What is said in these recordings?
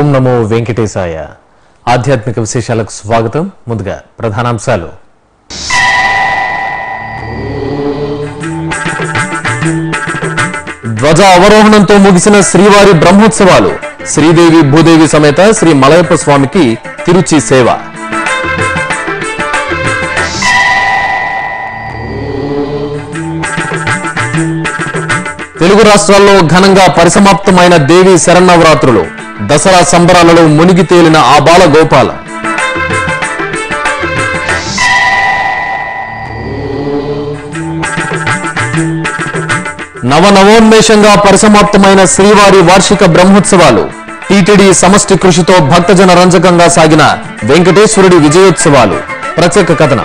ఓం నమో వెంకటేశాయ ఆధ్యాత్మిక విశేషాలకు స్వాగతం ముందుగా ప్రధానాంశాలు ధ్వజ అవరోహణంతో ముగిసిన శ్రీవారి బ్రహ్మోత్సవాలు శ్రీదేవి భూదేవి సమేత శ్రీ మలయప్ప స్వామికి తిరుచి సేవ తెలుగు రాష్ట్రాల్లో ఘనంగా పరిసమాప్తమైన దేవి శరన్నవరాత్రులు దసరా సంబరాలలో మునిగి తేలిన ఆ బాల గోపాల నవనవోన్మేషంగా పరిసమాప్తమైన శ్రీవారి వార్షిక బ్రహ్మోత్సవాలు టీటీడీ సమష్టి కృషితో భక్తజన రంజకంగా సాగిన వెంకటేశ్వరుడి విజయోత్సవాలు ప్రత్యేక కథనం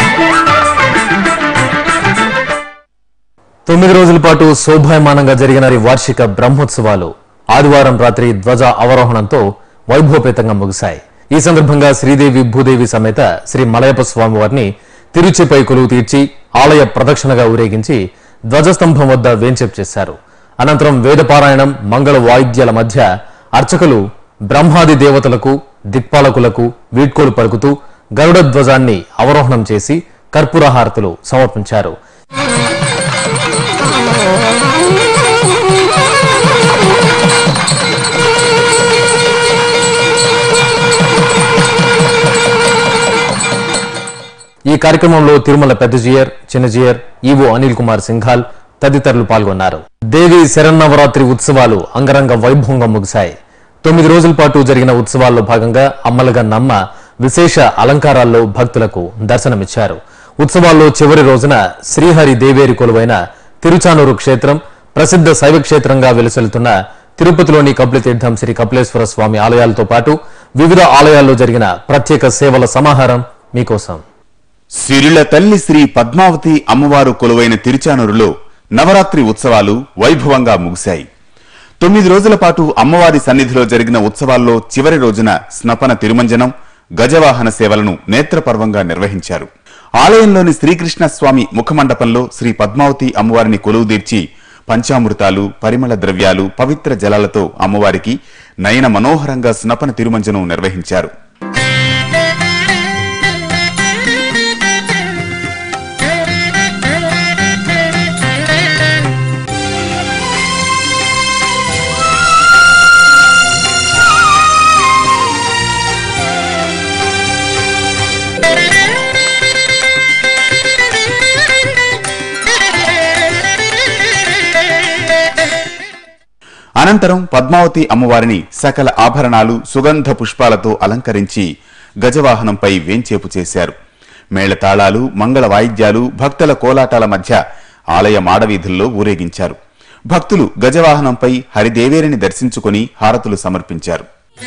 తొమ్మిది రోజుల పాటు శోభాయమానంగా జరిగిన ఈ వార్షిక బ్రహ్మోత్సవాలు ఆదివారం రాత్రి ధ్వజ అవరోహణంతో వైభవపేతంగా ముగిశాయి ఈ సందర్భంగా శ్రీదేవి భూదేవి సమేత శ్రీ మలయప్ప స్వామి వారిని తిరుచిపై కొలువు తీర్చి ఆలయ ప్రదక్షిణగా ఊరేగించి ధ్వజస్తంభం వద్ద వేంచేపు చేశారు అనంతరం వేదపారాయణం మంగళ వాయిద్యాల మధ్య అర్చకులు బ్రహ్మాది దేవతలకు దిక్పాలకులకు వీడ్కోలు పలుకుతూ గరుడ ధ్వజాన్ని అవరోహణం చేసి కర్పూర హారతులు సమర్పించారు ఈ కార్యక్రమంలో తిరుమల పెద్దజీయర్ చిన్నజీయర్ ఈవో అనిల్ కుమార్ సింఘాల్ తదితరులు పాల్గొన్నారు దేవి శరన్నవరాత్రి ఉత్సవాలు అంగరంగ వైభవంగా ముగిశాయి తొమ్మిది రోజుల పాటు జరిగిన ఉత్సవాల్లో భాగంగా అమ్మలగా నమ్మ విశేష అలంకారాల్లో భక్తులకు దర్శనమిచ్చారు ఉత్సవాల్లో చివరి రోజున శ్రీహరి దేవేరి కొలువైన తిరుచానూరు క్షేత్రం ప్రసిద్ధ శైవ క్షేత్రంగా వెలుసెలుతున్న తిరుపతిలోని కపిలతీర్థం శ్రీ కపిలేశ్వర స్వామి ఆలయాలతో పాటు వివిధ ఆలయాల్లో జరిగిన ప్రత్యేక సేవల సమాహారం మీకోసం సిరిల తల్లి శ్రీ పద్మావతి అమ్మవారు కొలువైన తిరుచానూరులో నవరాత్రి ఉత్సవాలు వైభవంగా ముగిశాయి తొమ్మిది రోజుల పాటు అమ్మవారి సన్నిధిలో జరిగిన ఉత్సవాల్లో చివరి రోజున స్నపన తిరుమంజనం గజవాహన సేవలను నేత్రపర్వంగా నిర్వహించారు ఆలయంలోని శ్రీకృష్ణ స్వామి ముఖమండపంలో శ్రీ పద్మావతి అమ్మవారిని కొలువుదీర్చి పంచామృతాలు పరిమళ ద్రవ్యాలు పవిత్ర జలాలతో అమ్మవారికి నయన మనోహరంగా స్నపన తిరుమంజనం నిర్వహించారు అనంతరం పద్మావతి అమ్మవారిని సకల ఆభరణాలు సుగంధ పుష్పాలతో అలంకరించి గజవాహనంపై వేంచేపు చేశారు మేళతాళాలు మంగళ వాయిద్యాలు భక్తుల కోలాటాల మధ్య ఆలయ మాడవీధుల్లో ఊరేగించారు భక్తులు గజవాహనంపై హరిదేవేరిని దర్శించుకుని హారతులు సమర్పించారు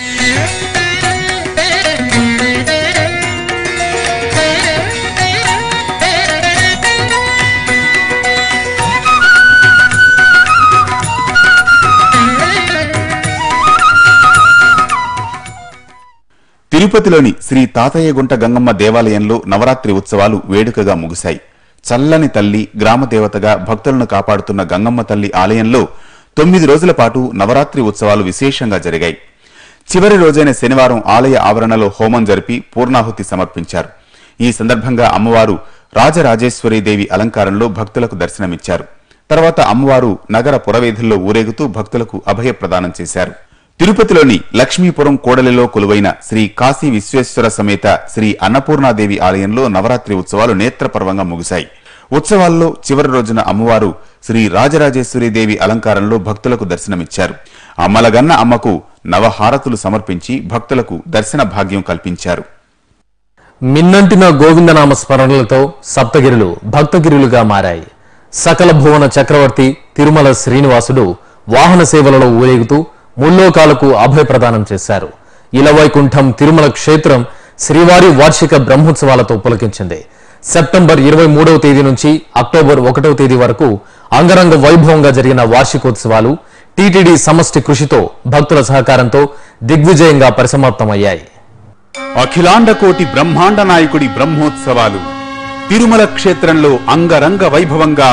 తిరుపతిలోని శ్రీ తాతయ్యగుంట గంగమ్మ దేవాలయంలో నవరాత్రి ఉత్సవాలు వేడుకగా ముగిశాయి చల్లని తల్లి గ్రామ దేవతగా భక్తులను కాపాడుతున్న గంగమ్మ తల్లి ఆలయంలో తొమ్మిది రోజుల పాటు నవరాత్రి ఉత్సవాలు విశేషంగా జరిగాయి చివరి రోజైన శనివారం ఆలయ ఆవరణలో హోమం జరిపి పూర్ణాహుతి సమర్పించారు ఈ సందర్భంగా అమ్మవారు రాజరాజేశ్వరీదేవి అలంకారంలో భక్తులకు దర్శనమిచ్చారు తర్వాత అమ్మవారు నగర పురవేధుల్లో ఊరేగుతూ భక్తులకు అభయ ప్రదానం చేశారు తిరుపతిలోని లక్ష్మీపురం కోడలిలో కొలువైన శ్రీ కాశీ విశ్వేశ్వర సమేత శ్రీ అన్నపూర్ణాదేవి ఆలయంలో నవరాత్రి ఉత్సవాలు నేత్రపర్వంగా ముగిశాయి ఉత్సవాల్లో చివరి రోజున అమ్మవారు శ్రీ రాజరాజేశ్వరీదేవి అలంకారంలో భక్తులకు దర్శనమిచ్చారు అమ్మలగన్న అమ్మకు నవహారతులు సమర్పించి భక్తులకు దర్శన భాగ్యం కల్పించారు మిన్నంటిన గోవిందనామ స్మరణలతో సప్తగిరులు భక్తగిరులుగా మారాయి సకల భువన చక్రవర్తి తిరుమల శ్రీనివాసుడు వాహన సేవలలో ఊరేగుతూ ముల్లోకాలకు అభయ ప్రదానం చేశారు ఇలవైకుంఠం తిరుమల క్షేత్రం శ్రీవారి వార్షిక బ్రహ్మోత్సవాలతో పులకించింది సెప్టెంబర్ ఇరవై మూడవ తేదీ నుంచి అక్టోబర్ ఒకటవ తేదీ వరకు అంగరంగ వైభవంగా జరిగిన వార్షికోత్సవాలు టీటీడీ సమష్టి కృషితో భక్తుల సహకారంతో దిగ్విజయంగా పరిసమాప్తమయ్యాయి అఖిలాండ కోటి బ్రహ్మాండ నాయకుడి బ్రహ్మోత్సవాలు తిరుమల క్షేత్రంలో అంగరంగ వైభవంగా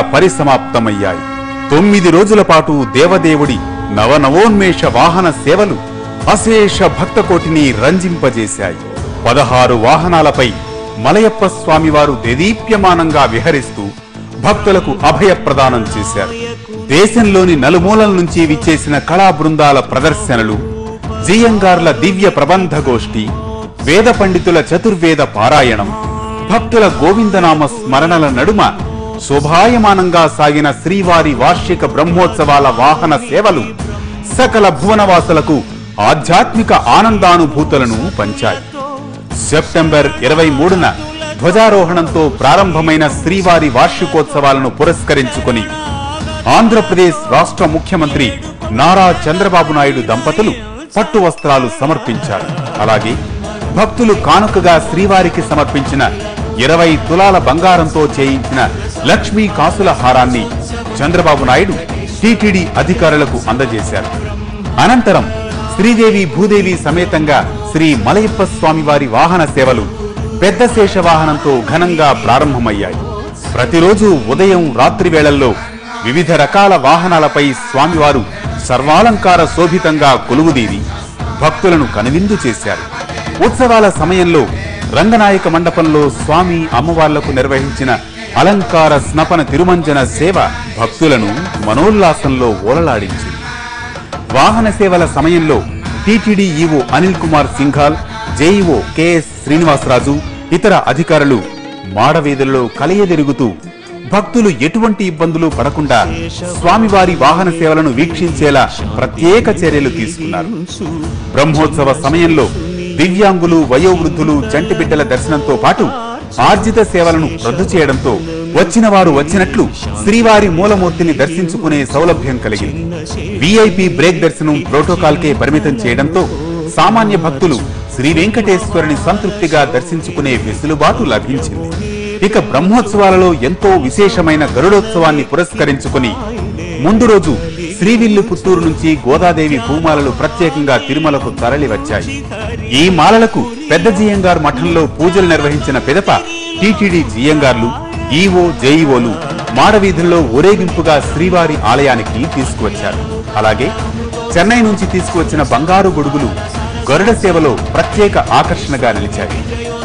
పరిసమాప్తమయ్యాయి తొమ్మిది రోజుల పాటు దేవదేవుడి నవనవోన్మేష వాహన సేవలు అశేష భక్తకోటిని రంజింపజేశాయి పదహారు వాహనాలపై మలయప్ప స్వామివారు దేదీప్యమానంగా విహరిస్తూ భక్తులకు అభయ ప్రదానం చేశారు దేశంలోని నలుమూలల నుంచి విచ్చేసిన కళా బృందాల ప్రదర్శనలు జియంగార్ల దివ్య ప్రబంధ గోష్ఠి వేద పండితుల చతుర్వేద పారాయణం భక్తుల గోవిందనామ స్మరణల నడుమ శోభాయమానంగా సాగిన శ్రీవారి వార్షిక బ్రహ్మోత్సవాల వాహన సేవలు సకల భువనవాసులకు ఆధ్యాత్మిక ఆనందానుభూతులను పంచాయి సెప్టెంబర్ ఇరవై మూడున ధ్వజారోహణంతో ప్రారంభమైన శ్రీవారి వార్షికోత్సవాలను పురస్కరించుకొని ఆంధ్రప్రదేశ్ రాష్ట్ర ముఖ్యమంత్రి నారా చంద్రబాబు నాయుడు దంపతులు పట్టు వస్త్రాలు సమర్పించారు అలాగే భక్తులు కానుకగా శ్రీవారికి సమర్పించిన ఇరవై తులాల బంగారంతో చేయించిన లక్ష్మీ కాసుల హారాన్ని చంద్రబాబు నాయుడు టీటీడీ అధికారులకు అందజేశారు అనంతరం శ్రీదేవి భూదేవి సమేతంగా శ్రీ మలయప్ప స్వామివారి వాహన సేవలు పెద్ద శేష వాహనంతో ఘనంగా ప్రారంభమయ్యాయి ప్రతిరోజు ఉదయం రాత్రి వేళల్లో వివిధ రకాల వాహనాలపై స్వామివారు సర్వాలంకార శోభితంగా కొలువుదీరి భక్తులను కనువిందు చేశారు ఉత్సవాల సమయంలో రంగనాయక మండపంలో స్వామి అమ్మవార్లకు నిర్వహించిన అలంకార స్నపన తిరుమంజన సేవ భక్తులను మనోల్లాసంలో ఓలలాడించింది వాహన సేవల సమయంలో TTD EO Anil Kumar Singhal JEO KS Srinivasaraju ఇతర అధికారులు మాడవీధులలో కలియదిరుగుతూ భక్తులు ఎటువంటి ఇబ్బందులు పడకుండా స్వామివారి వాహన సేవలను వీక్షించేలా ప్రత్యేక చర్యలు తీసుకున్నారు బ్రహ్మోత్సవ సమయంలో దివ్యాంగులు వయోవృద్ధులు చంటి బిడ్డల దర్శనంతో పాటు ఆర్జిత సేవలను రద్దు చేయడంతో వచ్చిన వారు వచ్చినట్లు శ్రీవారి మూలమూర్తిని దర్శించుకునే సౌలభ్యం కలిగింది విఐపి బ్రేక్ దర్శనం ప్రోటోకాల్ కే పరిమితం చేయడంతో సామాన్య భక్తులు శ్రీ వెంకటేశ్వరుని సంతృప్తిగా దర్శించుకునే వెసులుబాటు లభించింది ఇక బ్రహ్మోత్సవాలలో ఎంతో విశేషమైన గరుడోత్సవాన్ని పురస్కరించుకుని ముందు రోజు శ్రీవిల్లు పుత్తూరు నుంచి గోదాదేవి పూమాలలు ప్రత్యేకంగా తిరుమలకు తరలి వచ్చాయి ఈ మాలలకు పెద్ద జియంగార్ మఠంలో పూజలు నిర్వహించిన పిదప టీటీడీ జియంగార్లు ఈవో జేఈఓలు మాడవీధుల్లో ఊరేగింపుగా శ్రీవారి ఆలయానికి తీసుకువచ్చారు అలాగే చెన్నై నుంచి తీసుకువచ్చిన బంగారు గొడుగులు గరుడ సేవలో ప్రత్యేక ఆకర్షణగా నిలిచాయి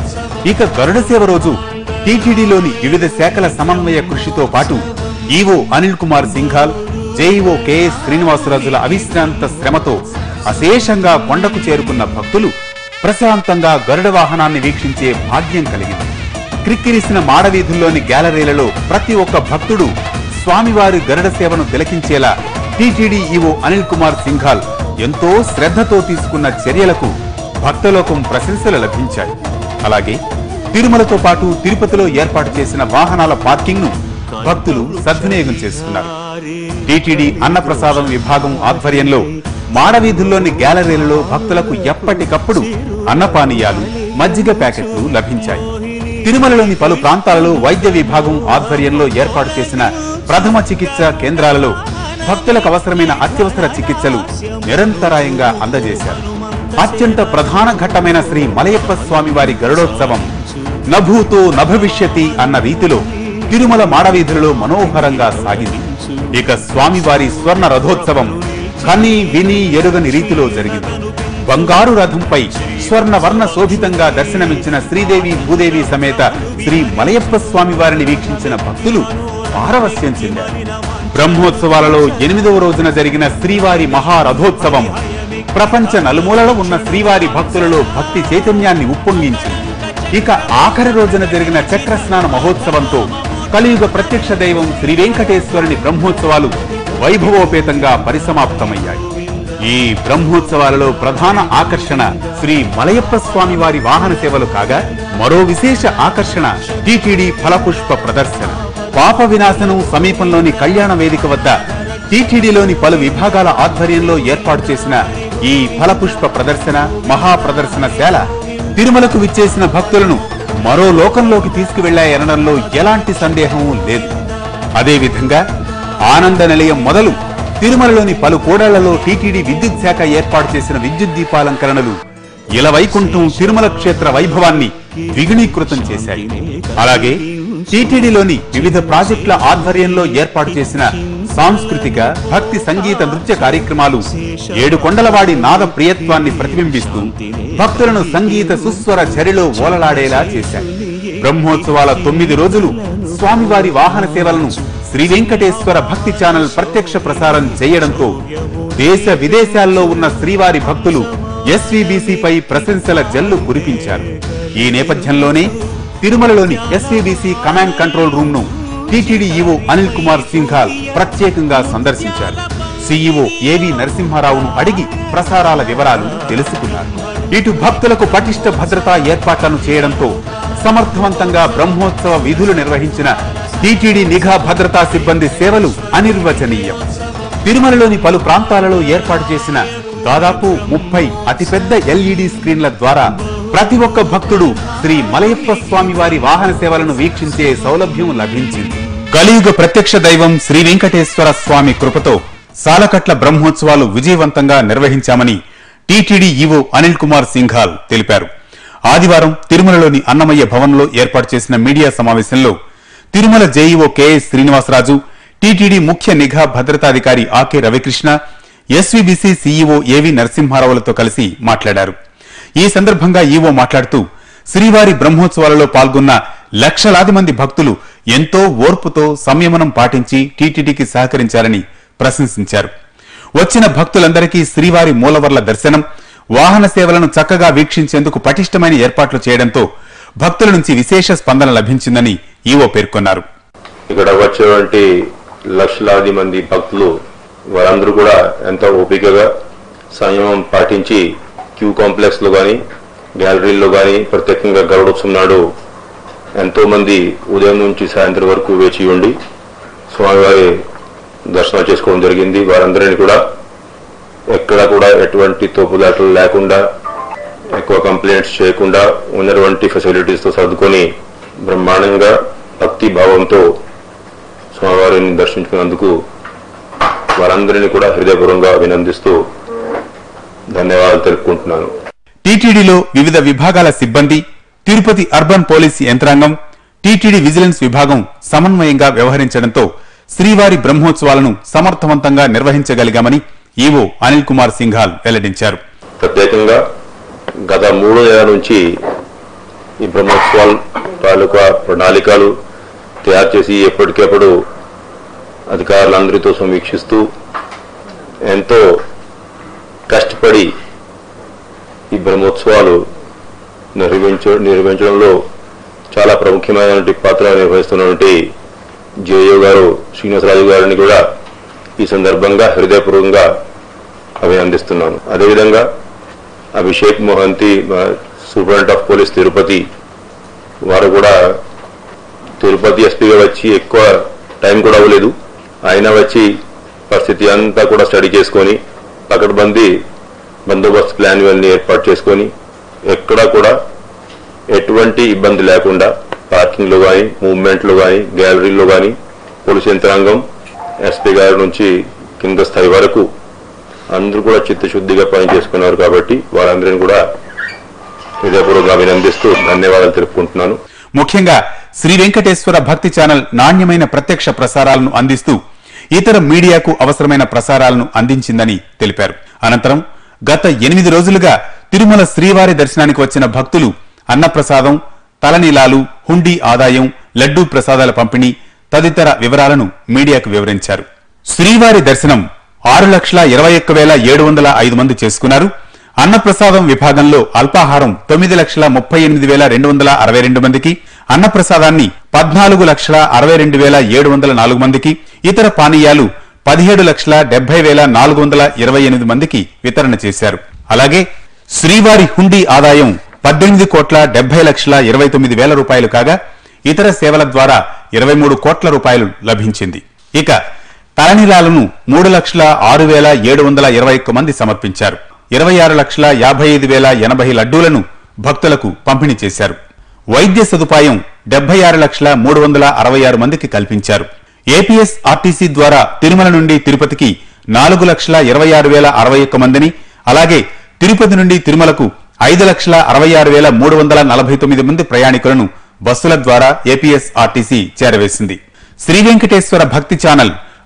ఇక గరుడ సేవ రోజు టీటీడీలోని వివిధ శాఖల సమన్వయ కృషితో పాటు EO Anil Kumar Singhal JEO KS శ్రీనివాసరాజుల అవిశ్రాంత శ్రమతో అశేషంగా కొండకు చేరుకున్న భక్తులు ప్రశాంతంగా గరుడ వాహనాన్ని వీక్షించే భాగ్యం కలిగింది క్రిక్కిరిసిన మాడవీధుల్లోని గ్యాలరీలలో ప్రతి ఒక్క భక్తుడు స్వామివారి గరుడ సేవను తిలకించేలా టీటీడీ ఈవో అనిల్ కుమార్ సింఘాల్ ఎంతో శ్రద్ధతో తీసుకున్న చర్యలకు భక్తలోకం ప్రశంసలు లభించాయి అలాగే తిరుమలతో పాటు తిరుపతిలో ఏర్పాటు చేసిన వాహనాల పార్కింగ్ ను భక్తులు సద్వినియోగం చేసుకున్నారు టీటీడీ అన్నప్రసాదం విభాగం ఆధ్వర్యంలో మాడవీధుల్లోని గ్యాలరీలలో భక్తులకు ఎప్పటికప్పుడు అన్నపానీయాలు మజ్జిగ ప్యాకెట్లు లభించాయి తిరుమలలోని పలు ప్రాంతాలలో వైద్య విభాగం ఆధ్వర్యంలో ఏర్పాటు చేసిన ప్రథమ చికిత్స కేంద్రాలలో భక్తులకు అవసరమైన అత్యవసర చికిత్సలు నిరంతరాయంగా అందజేశారు అత్యంత ప్రధాన ఘట్టమైన శ్రీ మలయప్ప స్వామి వారి గరుడోత్సవం నభూతో నభవిష్యతి అన్న రీతిలో తిరుమల మాడవీధులలో మనోహరంగా సాగింది ఇక స్వామివారి స్వర్ణ రథోత్సవం కని విని ఎరుగని రీతిలో జరిగింది బంగారు రథంపై స్వర్ణ వర్ణ శోభితంగా దర్శనమిచ్చిన శ్రీదేవి భూదేవి సమేత శ్రీ మలయప్ప స్వామి వారిని వీక్షించిన భక్తులు పారవస్యం చెందారు బ్రహ్మోత్సవాలలో ఎనిమిదవ రోజున జరిగిన శ్రీవారి మహారథోత్సవం ప్రపంచ నలుమూలలో ఉన్న శ్రీవారి భక్తులలో భక్తి చైతన్యాన్ని ఉప్పొంగించింది ఇక ఆఖరి రోజున జరిగిన చక్ర స్నాన మహోత్సవంతో కలియుగ ప్రత్యక్ష దైవం శ్రీ వెంకటేశ్వరుని బ్రహ్మోత్సవాలు వైభవోపేతంగా పరిసమాప్తమయ్యాయి ఈ బ్రహ్మోత్సవాలలో ప్రధాన ఆకర్షణ శ్రీ మలయప్ప స్వామి వారి వాహన సేవలు కాగా మరో విశేష ఆకర్షణ టీటీడీ ఫలపుష్ప ప్రదర్శన పాప వినాశనం సమీపంలోని కళ్యాణ వేదిక వద్ద టీటీడీలోని పలు విభాగాల ఆధ్వర్యంలో ఏర్పాటు చేసిన ఈ ఫలపుష్ప ప్రదర్శన మహా ప్రదర్శనశాల తిరుమలకు విచ్చేసిన భక్తులను మరో లోకంలోకి తీసుకువెళ్లాయనడంలో ఎలాంటి సందేహం లేదు అదేవిధంగా ఆనంద నిలయం మొదలు తిరుమలలోని పలు కూడళ్లలో టీటీడీ విద్యుత్ శాఖ ఏర్పాటు చేసిన విద్యుత్ దీపాలంకరణలు ఇలవైకుంఠం తిరుమల క్షేత్ర వైభవాన్ని ద్విగుణీకృతం చేశాయి అలాగే టీటీడీలోని వివిధ ప్రాజెక్టుల ఆధ్వర్యంలో ఏర్పాటు చేసిన సాంస్కృతిక భక్తి సంగీత నృత్య కార్యక్రమాలు ఏడు కొండలవాడి నాద ప్రియత్వాన్ని ప్రతిబింబిస్తూ భక్తులను సంగీత సుస్వర చరిలో ఓలలాడేలా చేశారు బ్రహ్మోత్సవాల తొమ్మిది రోజులు స్వామివారి వాహన సేవలను శ్రీ వెంకటేశ్వర భక్తి ఛానల్ ప్రత్యక్ష ప్రసారం చేయడంతో దేశ విదేశాల్లో ఉన్న శ్రీవారి భక్తులు SVBC పై ప్రశంసల జల్లు కురిపించారు ఈ నేపథ్యంలోనే తిరుమలలోని ఎస్వీబీసీ కమాండ్ కంట్రోల్ రూమ్ ను టీటీడీ ఈవో అనిల్ కుమార్ సింఘాల్ ప్రత్యేకంగా సందర్శించారు సీఈఓ ఏవి నరసింహారావును అడిగి ప్రసారాల వివరాలు తెలుసుకున్నారు ఇటు భక్తులకు పటిష్ట భద్రతా ఏర్పాట్లను చేయడంతో సమర్థవంతంగా బ్రహ్మోత్సవ విధులు నిర్వహించిన టీటీడీ నిఘా భద్రతా సిబ్బంది సేవలు అనిర్వచనీయం తిరుమలలోని పలు ప్రాంతాలలో ఏర్పాటు చేసిన దాదాపు ముప్పై అతిపెద్ద ఎల్ఈడి స్క్రీన్ల ద్వారా ప్రతి ఒక్క భక్తుడు శ్రీ మలయప్ప స్వామి వారి వాహన సేవలను వీక్షించే సౌలభ్యం లభించింది కలియుగ ప్రత్యక్ష దైవం శ్రీ వెంకటేశ్వర స్వామి కృపతో సాలకట్ల బ్రహ్మోత్సవాలు విజయవంతంగా నిర్వహించామని టీటీడీ ఈవో అనిల్ కుమార్ సింఘాల్ తెలిపారు ఆదివారం తిరుమలలోని అన్నమయ్య భవన్లో ఏర్పాటు చేసిన మీడియా సమావేశంలో Tirumala JEO KS Srinivasaraju TTD ముఖ్య నిఘా భద్రతాధికారి Aake Ravikrishna SVBC CEO AV నరసింహారావులతో కలిసి మాట్లాడారు ఈ సందర్భంగా ఈవో మాట్లాడుతూ శ్రీవారి బ్రహ్మోత్సవాలలో పాల్గొన్న లక్షలాది మంది భక్తులు ఎంతో ఓర్పుతో సంయమనం పాటించి టీటీడీకి సహకరించారని ప్రశంసించారు వచ్చిన భక్తులందరికీ శ్రీవారి మూలవర్ల దర్శనం వాహన సేవలను చక్కగా వీక్షించేందుకు పటిష్టమైన ఏర్పాట్లు చేయడంతో భక్తుల నుంచి విశేష స్పందన లభించిందని ఈవో పేర్కొన్నారు ఇక్కడ వచ్చేటువంటి లక్షలాది మంది భక్తులు వారందరూ కూడా ఎంతో ఓపికగా సంయమం పాటించి క్యూ కాంప్లెక్స్ లో కానీ గ్యాలరీల్లో కానీ ప్రత్యేకంగా గరుడోత్సవం నాడు ఎంతో మంది ఉదయం నుంచి సాయంత్రం వరకు వేచి ఉండి స్వామివారి దర్శనం చేసుకోవడం జరిగింది వారందరినీ కూడా ఎక్కడ కూడా ఎటువంటి తోపుదాటలు లేకుండా ఎక్కువ కంప్లైంట్స్ చేయకుండా ఉన్నటువంటి ఫెసిలిటీస్ తో సర్దుకొని బ్రహ్మాండంగా భక్తి భావంతో స్వామివారిని దర్శించుకున్నందుకు వారందరినీ కూడా హృదయపూర్వకంగా అభినందిస్తూ ధన్యవాదాలు తెలుపుకుంటున్నాను టీటీడీలో వివిధ విభాగాల సిబ్బంది తిరుపతి అర్బన్ పోలీస్ యంత్రాంగం టీటీడీ విజిలెన్స్ విభాగం సమన్వయంగా వ్యవహరించడంతో శ్రీవారి బ్రహ్మోత్సవాలను సమర్థవంతంగా నిర్వహించగలిగామని ఈవో అనిల్ కుమార్ సింఘాల్ వెల్లడించారు ప్రత్యేకంగా గత మూడు నెలల నుంచి ఈ బ్రహ్మోత్సవాల తాలూకా ప్రణాళికలు తయారు చేసి ఎప్పటికెప్పుడు అధికారులందరితో సమీక్షిస్తూ ఎంతో కష్టపడి ఈ బ్రహ్మోత్సవాలు నిర్వహించ నిర్వహించడంలో చాలా ప్రముఖమైనటువంటి పాత్ర నిర్వహిస్తున్నటువంటి జేయో గారు శ్రీనివాసరాజు గారిని కూడా ఈ సందర్భంగా హృదయపూర్వకంగా అభినందిస్తున్నాను అదేవిధంగా Abhishek Mohanty superintendent of police Tirupati వారు కూడా తిరుపతి ఎస్పీగా వచ్చి ఎక్కువ టైం కూడా అవ్వలేదు ఆయన వచ్చి పరిస్థితి అంతా కూడా స్టడీ చేసుకొని పకడ్బందీ బందోబస్తు ప్లాన్ ఇవన్నీ ఏర్పాటు చేసుకొని ఎక్కడా కూడా ఎటువంటి ఇబ్బంది లేకుండా పార్కింగ్ లో కానీ మూవ్మెంట్ లో కానీ గ్యాలరీలో కానీ పోలీస్ యంత్రాంగం ఎస్పీ గారి నుంచి కింద స్థాయి వరకు అందరూ కూడా చిత్తశుద్ధిగా పనిచేసుకున్నారు కాబట్టి వారందరిని కూడా హృదయపూర్వకంగా అభినందిస్తూ ధన్యవాదాలు తెలుపుకుంటున్నాను ముఖ్యంగా శ్రీ వెంకటేశ్వర భక్తి ఛానల్ నాణ్యమైన ప్రత్యక్ష ప్రసారాలను అందిస్తూ ఇతర మీడియాకు అవసరమైన ప్రసారాలను అందించిందని తెలిపారు అనంతరం గత ఎనిమిది రోజులుగా తిరుమల శ్రీవారి దర్శనానికి వచ్చిన భక్తులు అన్నప్రసాదం తలనీలాలు హుండీ ఆదాయం లడ్డూ ప్రసాదాల పంపిణీ తదితర వివరాలను మీడియాకు వివరించారు శ్రీవారి దర్శనం ఆరు లక్షల ఇరవై ఒక్క వేల ఏడు వందల ఐదు మంది చేసుకున్నారు అన్నప్రసాదం విభాగంలో అల్పాహారం తొమ్మిది లక్షల ముప్పై ఎనిమిది వేల రెండు వందల అరవై రెండు మందికి అన్నప్రసాదాన్ని పద్నాలుగు లక్షల అరవై రెండు వేల ఏడు వందల నాలుగు మందికి ఇతర పానీయాలు పదిహేడు లక్షల డెబ్బై వేల నాలుగు వందల ఇరవై ఎనిమిది మందికి వితరణ చేశారు అలాగే శ్రీవారి హుండీ ఆదాయం పద్దెనిమిది కోట్ల డెబ్బై లక్షల ఇరవై తొమ్మిది వేల రూపాయలు కాగా ఇతర సేవల ద్వారా ఇరవై మూడు కోట్ల రూపాయలు లభించింది ఇక తలనీలాలను మూడు లక్షల ఆరు వేల ఏడు వందల ఇరవై ఒక్క మంది సమర్పించారు ఇరవై ఆరు లక్షల యాభై ఐదు వేల ఎనభై లడ్డూలను భక్తులకు పంపిణీ చేశారు వైద్య సదుపాయం డెబ్బై ఆరు లక్షల మూడు వందల అరవై ఆరు మందికి కల్పించారు ఏపీఎస్ ఆర్టీసీ ద్వారా తిరుమల నుండి తిరుపతికి నాలుగు లక్షల ఇరవై ఆరు వేల అరవై ఒక్క మందిని అలాగే తిరుపతి నుండి తిరుమలకు ఐదు లక్షల అరవై ఆరు వేల మూడు వందల నలభై తొమ్మిది మంది ప్రయాణికులను బస్సుల ద్వారా ఏపీఎస్ ఆర్టీసీ చేరవేసింది శ్రీ వెంకటేశ్వర భక్తి ఛానల్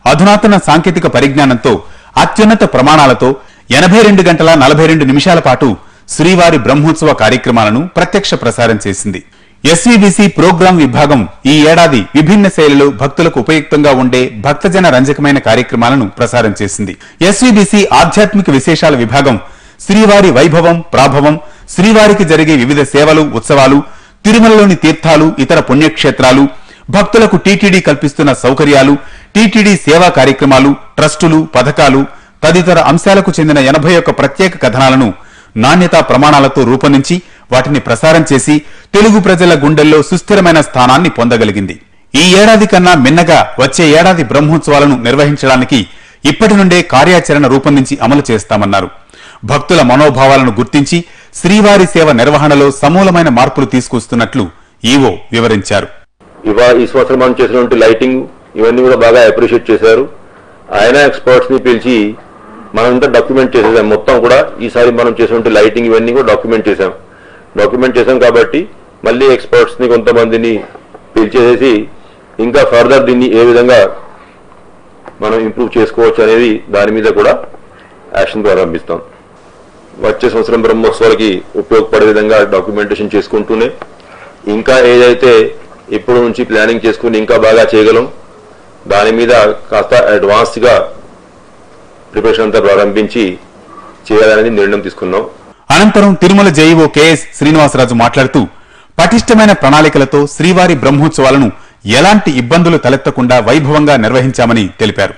అధునాతన సాంకేతిక పరిజ్ఞానంతో అత్యున్నత ప్రమాణాలతో ఎనభై రెండు గంటల నలభై రెండు నిమిషాల పాటు శ్రీవారి బ్రహ్మోత్సవ కార్యక్రమాలను ప్రత్యక్ష ప్రసారం చేసింది ఎస్వీబీసీ ప్రోగ్రాం విభాగం ఈ ఏడాది విభిన్న శైలిలో భక్తులకు ఉపయుక్తంగా ఉండే భక్తజన రంజకమైన కార్యక్రమాలను ప్రసారం చేసింది ఎస్వీబీసీ ఆధ్యాత్మిక విశేషాల విభాగం శ్రీవారి వైభవం ప్రాభవం శ్రీవారికి జరిగే వివిధ సేవలు ఉత్సవాలు తిరుమలలోని తీర్థాలు ఇతర పుణ్యక్షేత్రాలు భక్తులకు టీటీడీ కల్పిస్తున్న సౌకర్యాలు టీటీడీ సేవా కార్యక్రమాలు ట్రస్టులు పథకాలు తదితర అంశాలకు చెందిన ఎనభై ఒక్క ప్రత్యేక కథనాలను నాణ్యతా ప్రమాణాలతో రూపొందించి వాటిని ప్రసారం చేసి తెలుగు ప్రజల గుండెల్లో సుస్థిరమైన స్థానాన్ని పొందగలిగింది ఈ ఏడాది కన్నా మిన్నగా వచ్చే ఏడాది బ్రహ్మోత్సవాలను నిర్వహించడానికి ఇప్పటి నుండే కార్యాచరణ రూపొందించి అమలు చేస్తామన్నారు భక్తుల మనోభావాలను గుర్తించి శ్రీవారి సేవ నిర్వహణలో సమూలమైన మార్పులు తీసుకొస్తున్నట్లు ఈవో వివరించారు ఇవా ఈ సంవత్సరం మనం చేసినటువంటి లైటింగ్ ఇవన్నీ కూడా బాగా అప్రిషియేట్ చేశారు ఆయన ఎక్స్పర్ట్స్ ని పిలిచి మనంతా డాక్యుమెంట్ చేసేసాం మొత్తం కూడా ఈసారి మనం చేసినటువంటి లైటింగ్ ఇవన్నీ కూడా డాక్యుమెంట్ చేసాం డాక్యుమెంట్ చేసాం కాబట్టి మళ్ళీ ఎక్స్పర్ట్స్ ని కొంతమందిని పిలిచేసేసి ఇంకా ఫర్దర్ దీన్ని ఏ విధంగా మనం ఇంప్రూవ్ చేసుకోవచ్చు అనేది దాని మీద కూడా యాక్షన్ ప్రారంభిస్తాం వచ్చే సంవత్సరం బ్రహ్మోత్సవాలకి ఉపయోగపడే విధంగా డాక్యుమెంటేషన్ చేసుకుంటూనే ఇంకా ఏదైతే ఇప్పుడు నుంచి ప్లానింగ్ చేసుకుని ఇంకా బాగా చేయగలం దాని మీద కాస్త అడ్వాన్స్ గా ప్రిపరేషన్ అంతా ప్రారంభించి చేయాలనేది నిర్ణయం తీసుకున్నాం అనంతరం తిరుమల జేఈఓ కెఎస్ శ్రీనివాసరాజు మాట్లాడుతూ పటిష్టమైన ప్రణాళికలతో శ్రీవారి బ్రహ్మోత్సవాలను ఎలాంటి ఇబ్బందులు తలెత్తకుండా వైభవంగా నిర్వహించామని తెలిపారు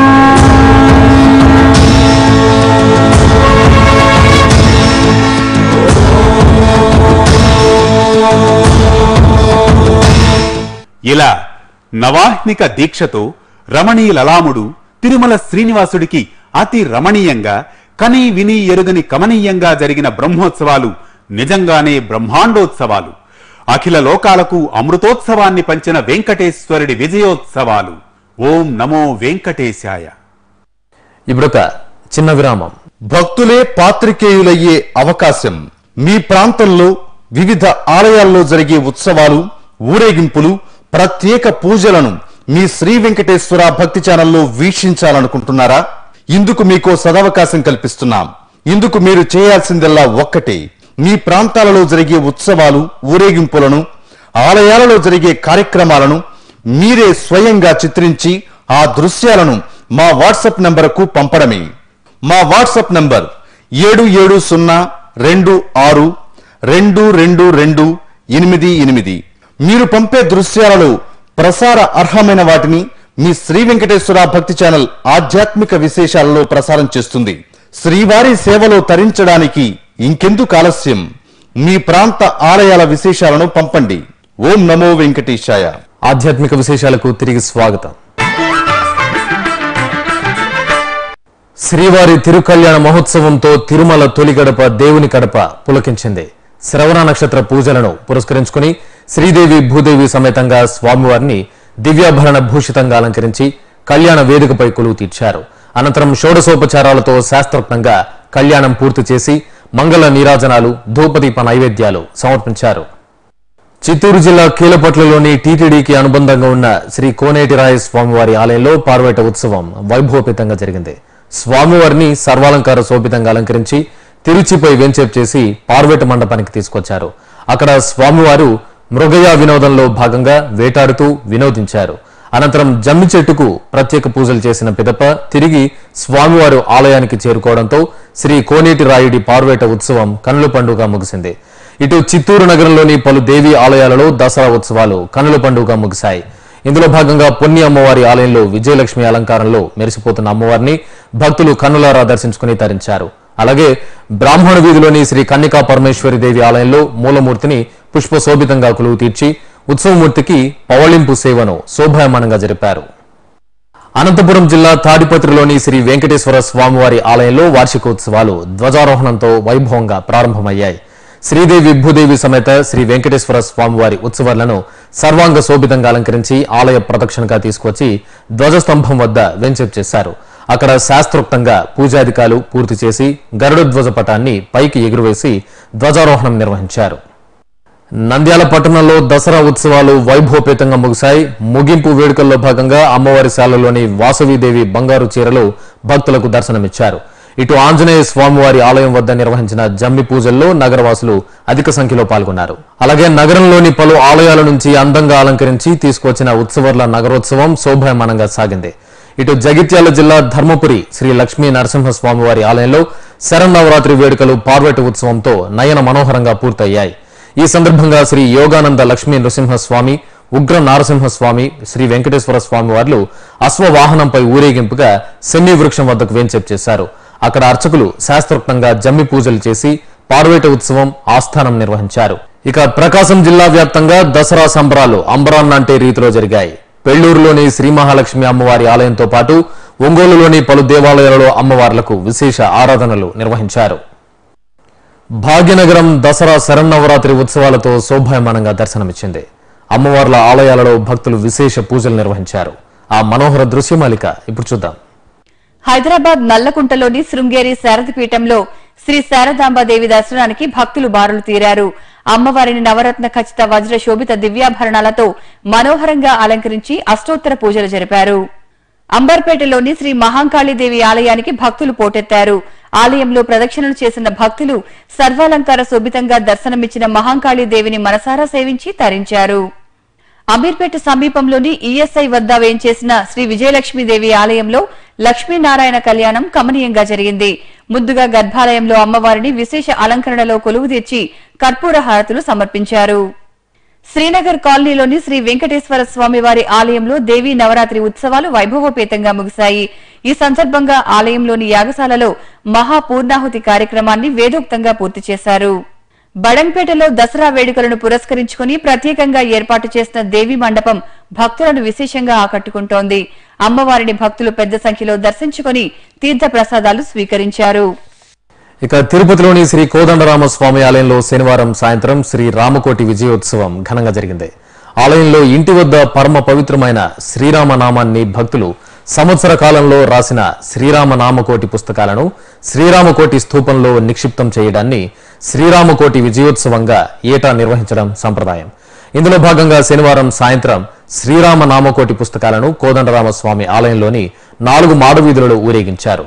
ఇలా నవాహ్నిక దీక్షతో రమణీయ లలాముడు తిరుమల శ్రీనివాసుడికి అతి రమణీయంగా కని విని ఎరుగని కమనీయంగా జరిగిన బ్రహ్మోత్సవాలు నిజంగానే బ్రహ్మాండోత్సవాలు అఖిల లోకాలకు అమృతోత్సవాన్ని పంచిన వెంకటేశ్వరుడి విజయోత్సవాలు ఓం నమో వెంకటేశాయ ఇప్పుడొక చిన్న విరామం భక్తులే పాత్రికేయులయ్యే అవకాశం మీ ప్రాంతంలో వివిధ ఆలయాల్లో జరిగే ఉత్సవాలు ఊరేగింపులు ప్రత్యేక పూజలను మీ శ్రీ వెంకటేశ్వర భక్తి ఛానల్లో వీక్షించాలనుకుంటున్నారా ఇందుకు మీకో సదవకాశం కల్పిస్తున్నాం ఇందుకు మీరు చేయాల్సిందల్లా ఒక్కటే మీ ప్రాంతాలలో జరిగే ఉత్సవాలు ఊరేగింపులను ఆలయాలలో జరిగే కార్యక్రమాలను మీరే స్వయంగా చిత్రించి ఆ దృశ్యాలను మా వాట్సాప్ నంబరుకు పంపడమే మా వాట్సాప్ నంబర్ ఏడు ఏడు సున్నా రెండు ఆరు రెండు రెండు రెండు ఎనిమిది ఎనిమిది మీరు పంపే దృశ్యాలలో ప్రసార అర్హమైన వాటిని మీ శ్రీ వెంకటేశ్వర భక్తి ఛానల్ ఆధ్యాత్మిక విశేషాలలో ప్రసారం చేస్తుంది శ్రీవారి సేవలో తరించడానికి ఇంకెందుకు ఆలస్యం మీ ప్రాంత ఆలయాల విశేషాలను పంపండి ఓం నమో వెంకటేశాయ ఆధ్యాత్మిక విశేషాలకు తిరిగి స్వాగతం శ్రీవారి తిరుకల్యాణ మహోత్సవంతో తిరుమల తొలి గడప దేవుని కడప పులకించింది శ్రవణ నక్షత్ర పూజలను పురస్కరించుకుని శ్రీదేవి భూదేవి సమేతంగా స్వామివారిని దివ్యాభరణ భూషితంగా అలంకరించి కళ్యాణ వేదికపై కొలువు తీర్చారు అనంతరం షోడశోపచారాలతో శాస్త్రోక్తంగా కళ్యాణం పూర్తి చేసి మంగళ నీరాజనాలు ధూపదీప నైవేద్యాలు సమర్పించారు చిత్తూరు జిల్లా కీలపట్లలోని టీటీడీకి అనుబంధంగా ఉన్న శ్రీ కోనేటిరాయ స్వామివారి ఆలయంలో పార్వేట ఉత్సవం వైభవపేతంగా జరిగింది స్వామివారిని సర్వాలంకార శోభితంగా అలంకరించి తిరుచిపై వెంచేపు చేసి పార్వేట మండపానికి తీసుకొచ్చారు అక్కడ స్వామివారు మృగయ వినోదంలో భాగంగా వేటాడుతూ వినోదించారు అనంతరం జమ్మి చెట్టుకు ప్రత్యేక పూజలు చేసిన పిదప తిరిగి స్వామివారు ఆలయానికి చేరుకోవడంతో శ్రీ కోనేటి రాయుడి పార్వేట ఉత్సవం కనుల పండుగ ముగిసింది ఇటు చిత్తూరు నగరంలోని పలు దేవీ ఆలయాలలో దసరా ఉత్సవాలు కనుల పండుగ ముగిశాయి ఇందులో భాగంగా పొన్ని అమ్మవారి ఆలయంలో విజయలక్ష్మి అలంకారంలో మెరిసిపోతున్న అమ్మవారిని భక్తులు కన్నులారా దర్శించుకుని తరించారు అలాగే బ్రాహ్మణ వీధిలోని శ్రీ కన్నికా పరమేశ్వరి దేవి ఆలయంలో మూలమూర్తిని పుష్పశోభితంగా కొలువు తీర్చి ఉత్సవమూర్తికి పవళింపు సేవను శోభాయమానంగా జరిపారు అనంతపురం జిల్లా తాడిపత్రిలోని శ్రీ వెంకటేశ్వర స్వామివారి ఆలయంలో వార్షికోత్సవాలు ధ్వజారోహణంతో వైభవంగా ప్రారంభమయ్యాయి శ్రీదేవి భూదేవి సమేత శ్రీ వెంకటేశ్వర స్వామివారి ఉత్సవాలను సర్వాంగ శోభితంగా అలంకరించి ఆలయ ప్రదక్షిణగా తీసుకొచ్చి ధ్వజస్తంభం వద్ద వెంచేపు చేశారు అక్కడ శాస్త్రోక్తంగా పూజాధికాలు పూర్తి చేసి గరుడ ధ్వజ పటాన్ని పైకి ఎగురవేసి ధ్వజారోహణం నిర్వహించారు నంద్యాల పట్టణంలో దసరా ఉత్సవాలు వైభవపేతంగా ముగిశాయి ముగింపు వేడుకల్లో భాగంగా అమ్మవారి శాలలోని వాసవీదేవి బంగారు చీరలు భక్తులకు దర్శనమిచ్చారు ఇటు ఆంజనేయ స్వామివారి ఆలయం వద్ద నిర్వహించిన జమ్మి పూజల్లో నగరవాసులు అధిక సంఖ్యలో పాల్గొన్నారు అలాగే నగరంలోని పలు ఆలయాల నుంచి అందంగా అలంకరించి తీసుకొచ్చిన ఉత్సవర్ల నగరోత్సవం శోభాయమానంగా సాగింది ఇటు జగిత్యాల జిల్లా ధర్మపురి శ్రీ లక్ష్మీ నరసింహస్వామివారి ఆలయంలో శరన్నవరాత్రి వేడుకలు పార్వటి ఉత్సవంతో నయన మనోహరంగా పూర్తయ్యాయి ఈ సందర్భంగా శ్రీ యోగానంద లక్ష్మీ నృసింహస్వామి ఉగ్ర నారసింహస్వామి శ్రీ వెంకటేశ్వర స్వామి వార్లు అశ్వవాహనంపై ఊరేగింపుగా సెమ్మి వృక్షం వద్దకు వేంచేపు చేశారు అక్కడ అర్చకులు శాస్త్రోక్తంగా జమ్మి పూజలు చేసి పార్వేట ఉత్సవం ఆస్థానం నిర్వహించారు ఇక ప్రకాశం జిల్లా వ్యాప్తంగా దసరా సంబరాలు అంబరాన్నంటే రీతిలో జరిగాయి పెళ్లూరులోని శ్రీ మహాలక్ష్మి అమ్మవారి ఆలయంతో పాటు ఒంగోలులోని పలు దేవాలయాలలో అమ్మవార్లకు విశేష ఆరాధనలు నిర్వహించారు భాగ్యనగరం దసరా శరన్నవరాత్రి ఉత్సవాలతో శోభాయమానంగా దర్శనమిచ్చింది అమ్మవార్ల ఆలయాలలో భక్తులు విశేష పూజలు నిర్వహించారు ఆ మనోహర దృశ్యమాలిక ఇప్పుడు చూద్దాం హైదరాబాద్ నల్లకుంటలోని శృంగేరి శారదపీఠంలో శ్రీ శారదాంబాదేవి దర్శనానికి భక్తులు బారులు తీరారు అమ్మవారిని నవరత్న ఖచ్చిత వజ్ర శోభిత దివ్యాభరణాలతో మనోహరంగా అలంకరించి అష్టోత్తర పూజలు జరిపారు అంబర్పేటలోని శ్రీ మహాంకాళీదేవి ఆలయానికి భక్తులు పోటెత్తారు ఆలయంలో ప్రదక్షిణలు చేసిన భక్తులు సర్వాలంకార శోభితంగా దర్శనమిచ్చిన మహాంకాళీదేవిని మనసారా సేవించి తరించారు అమీర్పేట సమీపంలోని ఈఎస్ఐ వద్ద వేంచేసిన శ్రీ విజయలక్ష్మీదేవి ఆలయంలో లక్ష్మీనారాయణ కళ్యాణం కమనీయంగా జరిగింది ముందుగా గర్భాలయంలో అమ్మవారిని విశేష అలంకరణలో కొలువు తెచ్చి కర్పూర హారతులు సమర్పించారు శ్రీనగర్ కాలనీలోని శ్రీ వెంకటేశ్వర స్వామివారి ఆలయంలో దేవీ నవరాత్రి ఉత్సవాలు వైభవోపేతంగా ముగిశాయి ఈ సందర్భంగా ఆలయంలోని యాగశాలలో మహాపూర్ణాహుతి కార్యక్రమాన్ని వేదోక్తంగా పూర్తి చేశారు బడంపేటలో దసరా వేడుకలను పురస్కరించుకుని ప్రత్యేకంగా ఏర్పాటు చేసిన దేవి మండపం భక్తులను విశేషంగా ఆకట్టుకుంటోంది అమ్మవారిని భక్తులు పెద్ద సంఖ్యలో దర్శించుకుని తీర్థ ప్రసాదాలు స్వీకరించారు ఇక తిరుపతిలోని శ్రీ కోదండరామ స్వామి ఆలయంలో శనివారం సాయంత్రం శ్రీ రామకోటి విజయోత్సవం ఘనంగా జరిగింది ఆలయంలో ఇంటి వద్ద పరమ పవిత్రమైన శ్రీరామ నామాన్ని భక్తులు సంవత్సర కాలంలో రాసిన శ్రీరామ నామకోటి పుస్తకాలను శ్రీరామకోటి స్థూపంలో నిక్షిప్తం చేయడాన్ని శ్రీరామకోటి విజయోత్సవంగా ఏటా నిర్వహించడం సంప్రదాయం ఇందులో భాగంగా శనివారం సాయంత్రం శ్రీరామ నామకోటి పుస్తకాలను కోదండరామ స్వామి ఆలయంలోని నాలుగు మాడవీధులలో ఊరేగించారు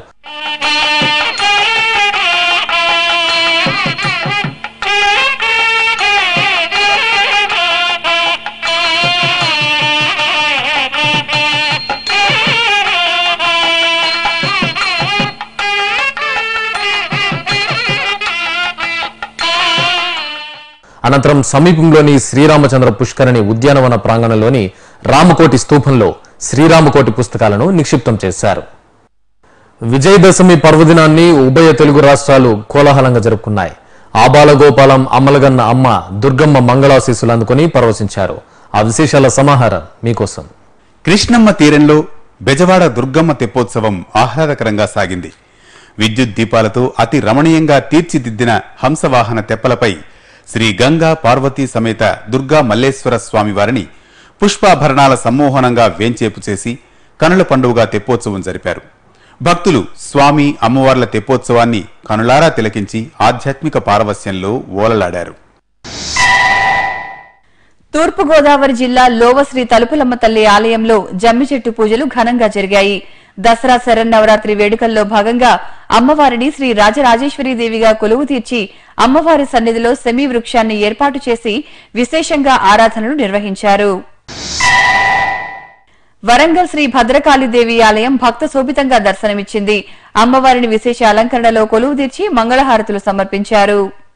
అనంతరం సమీపంలోని శ్రీరామచంద్ర పుష్కరిణి ఉద్యానవన ప్రాంగణంలోని రామకోటి స్తూపంలో శ్రీరామకోటి పుస్తకాలను నిక్షిప్తం చేశారు విజయదశమి పర్వదినాన్ని ఉభయ తెలుగు రాష్ట్రాలు కోలాహలంగా జరుపుకున్నాయి ఆబాలగోపాలం అమ్మలగన్న అమ్మ దుర్గమ్మ మంగళాశీసులు అందుకుని పరవశించారు ఆ విశేషాల సమాహారం మీకోసం కృష్ణమ్మ తీరంలో బెజవాడ దుర్గమ్మ తెప్పోత్సవం ఆహ్లాదకరంగా సాగింది విద్యుత్ దీపాలతో అతి రమణీయంగా తీర్చిదిద్దిన హంసవాహన తెప్పలపై శ్రీ గంగా పార్వతీ సమేత దుర్గా మల్లేశ్వర స్వామి వారిని పుష్పాభరణాల సమ్మోహనంగా వేంచేపు చేసి కనుల పండుగగా తెప్పోత్సవం జరిపారు భక్తులు స్వామి అమ్మవార్ల తెప్పోత్సవాన్ని కనులారా తిలకించి ఆధ్యాత్మిక పారవస్యంలో ఓలలాడారు తూర్పుగోదావరి జిల్లా లోవశ్రీ తలుపులమ్మ తల్లి ఆలయంలో జమ్మి చెట్టు పూజలు ఘనంగా జరిగాయి దసరా శరన్నవరాత్రి వేడుకల్లో భాగంగా అమ్మవారిని శ్రీ రాజరాజేశ్వరి దేవిగా కొలువు తీర్చి అమ్మవారి సన్నిధిలో సెమీ వృక్షాన్ని ఏర్పాటు చేసి విశేషంగా ఆరాధనలు నిర్వహించారు వరంగల్ శ్రీ భద్రకాళీదేవి ఆలయం భక్త శోభితంగా దర్శనమిచ్చింది అమ్మవారిని విశేష అలంకరణలో కొలువు తీర్చి మంగళహారతులు సమర్పించారు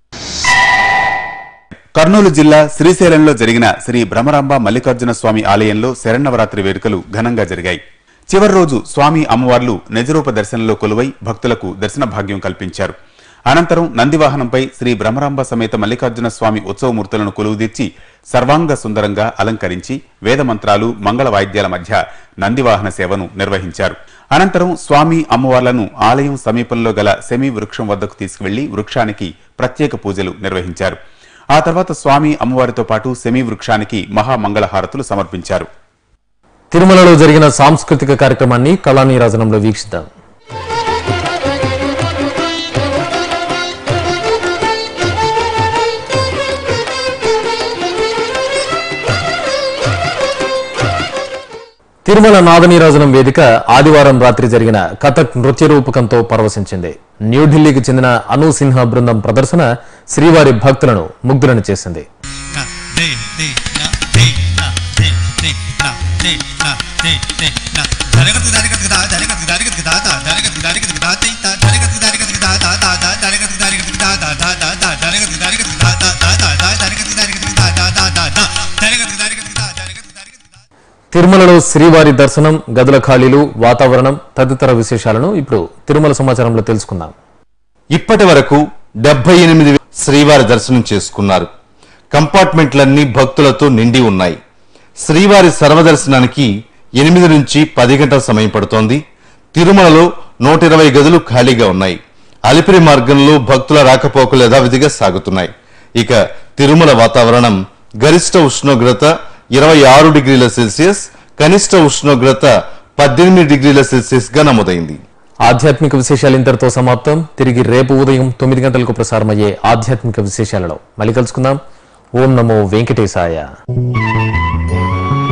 కర్నూలు జిల్లా శ్రీశైలంలో జరిగిన శ్రీ భ్రమరాంబ మల్లికార్జున స్వామి ఆలయంలో శరన్నవరాత్రి వేడుకలు ఘనంగా జరిగాయి చివరి రోజు స్వామి అమ్మవార్లు నిజరూప దర్శనంలో కొలువై భక్తులకు దర్శన భాగ్యం కల్పించారు అనంతరం నందివాహనంపై శ్రీ భ్రమరాంబ సమేత మల్లికార్జున స్వామి ఉత్సవమూర్తులను కొలువుదీర్చి సర్వాంగ సుందరంగా అలంకరించి వేదమంత్రాలు మంగళ వాయిద్యాల మధ్య నందివాహన సేవను నిర్వహించారు అనంతరం స్వామి అమ్మవార్లను ఆలయం సమీపంలో గల సెమీ వృక్షం వద్దకు తీసుకువెళ్లి వృక్షానికి ప్రత్యేక పూజలు నిర్వహించారు ఆ తర్వాత స్వామి అమ్మవారితో పాటు సెమీ వృక్షానికి మహామంగళహారతులు సమర్పించారు తిరుమలలో జరిగిన సాంస్కృతిక కార్యక్రమాన్ని కళానీరాజనంలో వీక్షిద్దాం తిరుమల నాదనీరాజనం వేదిక ఆదివారం రాత్రి జరిగిన కథక్ నృత్య రూపకంతో పరవశించింది న్యూఢిల్లీకి చెందిన అను సిన్హా బృందం ప్రదర్శన శ్రీవారి భక్తులను ముగ్ధులను చేసింది na de de na de na de de na de na de de na ధరగతు ధరగతు దా ధరగతు ధరగతు దా దా ధరగతు ధరగతు దా తే తా ధరగతు ధరగతు దా దా దా దా ధరగతు ధరగతు దా దా దా దా దా ధరగతు ధరగతు దా దా దా దా దా ధరగతు ధరగతు దా దా దా దా దా ధరగతు ధరగతు దా ధరగతు ధరగతు దా తిరుమలలో శ్రీవారి దర్శనం గదుల ఖాళీలు వాతావరణం తదితర విశేషాలను ఇప్పుడు తిరుమల సమాచారంలో తెలుసుకుందాం ఇప్పటి వరకు డెబ్బై ఎనిమిది శ్రీవారి దర్శనం చేసుకున్నారు కంపార్ట్మెంట్లన్నీ భక్తులతో నిండి ఉన్నాయి శ్రీవారి సర్వదర్శనానికి ఎనిమిది నుంచి పది గంటల సమయం పడుతోంది తిరుమలలో నూట ఇరవై గదులు ఖాళీగా ఉన్నాయి అలిపిరి మార్గంలో భక్తుల రాకపోకలు యథావిధిగా సాగుతున్నాయి ఇక తిరుమల వాతావరణం గరిష్ట ఉష్ణోగ్రత ఇరవై ఆరు డిగ్రీల సెల్సియస్ కనిష్ట ఉష్ణోగ్రత పద్దెనిమిది డిగ్రీల సెల్సియస్ గా నమోదైంది ఆధ్యాత్మిక విశేషాలు ఇంతటితో సమాప్తం తిరిగి రేపు ఉదయం తొమ్మిది గంటలకు ప్రసారమయ్యే ఆధ్యాత్మిక విశేషాలలో మళ్ళీ కలుసుకుందాం ఓం నమో వెంకటేశాయ